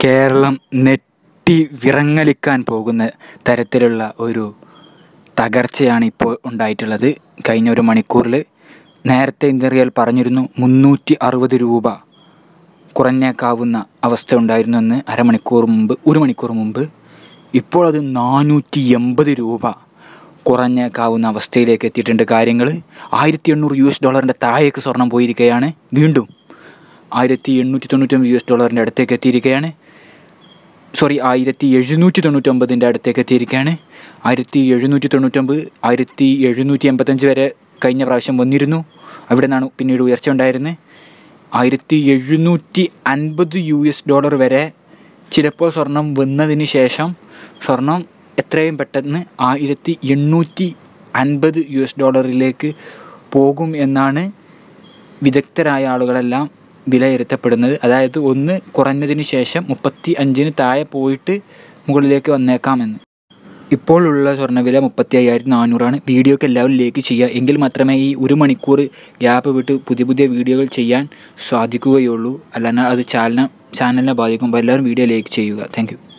കേരളം നെട്ടി വിറങ്ങലിക്കാൻ പോകുന്ന തരത്തിലുള്ള ഒരു തകർച്ചയാണ് ഇപ്പോൾ ഉണ്ടായിട്ടുള്ളത് കഴിഞ്ഞ ഒരു മണിക്കൂറിൽ നേരത്തെ ഇന്ത്യൻ റിയൽ പറഞ്ഞിരുന്നു മുന്നൂറ്റി അറുപത് രൂപ കുറഞ്ഞേക്കാവുന്ന അവസ്ഥ ഉണ്ടായിരുന്നെന്ന് അരമണിക്കൂർ മുമ്പ് ഒരു മണിക്കൂർ മുമ്പ് ഇപ്പോൾ അത് നാനൂറ്റി എൺപത് രൂപ കുറഞ്ഞേക്കാവുന്ന അവസ്ഥയിലേക്ക് എത്തിയിട്ടുണ്ട് കാര്യങ്ങൾ ആയിരത്തി എണ്ണൂറ് യു എസ് ഡോളറിൻ്റെ താഴേക്ക് സ്വർണം പോയിരിക്കുകയാണ് വീണ്ടും ആയിരത്തി എണ്ണൂറ്റി തൊണ്ണൂറ്റൊമ്പത് യു എസ് ഡോളറിൻ്റെ അടുത്തേക്ക് എത്തിയിരിക്കുകയാണ് സോറി ആയിരത്തി എഴുന്നൂറ്റി തൊണ്ണൂറ്റൊമ്പതിൻ്റെ അടുത്തേക്ക് എത്തിയിരിക്കുകയാണ് ആയിരത്തി എഴുന്നൂറ്റി തൊണ്ണൂറ്റൊമ്പത് ആയിരത്തി എഴുന്നൂറ്റി എൺപത്തഞ്ച് വരെ കഴിഞ്ഞ പ്രാവശ്യം വന്നിരുന്നു അവിടെ നിന്നാണ് പിന്നീട് ഉയർച്ച ഉണ്ടായിരുന്നത് ആയിരത്തി എഴുന്നൂറ്റി അൻപത് യു എസ് ഡോളർ വരെ ചിലപ്പോൾ സ്വർണം വന്നതിന് ശേഷം സ്വർണം എത്രയും പെട്ടെന്ന് ആയിരത്തി എണ്ണൂറ്റി അൻപത് യു എസ് ഡോളറിലേക്ക് പോകും എന്നാണ് വിദഗ്ധരായ ആളുകളെല്ലാം വിലയിരുത്തപ്പെടുന്നത് അതായത് ഒന്ന് കുറഞ്ഞതിന് ശേഷം മുപ്പത്തി അഞ്ചിന് താഴെ പോയിട്ട് മുകളിലേക്ക് വന്നേക്കാമെന്ന് ഇപ്പോഴുള്ള സ്വർണ്ണവില മുപ്പത്തി അയ്യായിരത്തി നാനൂറാണ് വീഡിയോക്ക് എല്ലാവരും ലേക്ക് ചെയ്യുക എങ്കിൽ മാത്രമേ ഈ ഒരു മണിക്കൂർ ഗ്യാപ്പ് വിട്ട് പുതിയ പുതിയ വീഡിയോകൾ ചെയ്യാൻ സാധിക്കുകയുള്ളൂ അല്ലാതെ അത് ചാനലിനെ ചാനലിനെ ബാധിക്കുമ്പോൾ എല്ലാവരും വീഡിയോ ലേക്ക് ചെയ്യുക താങ്ക്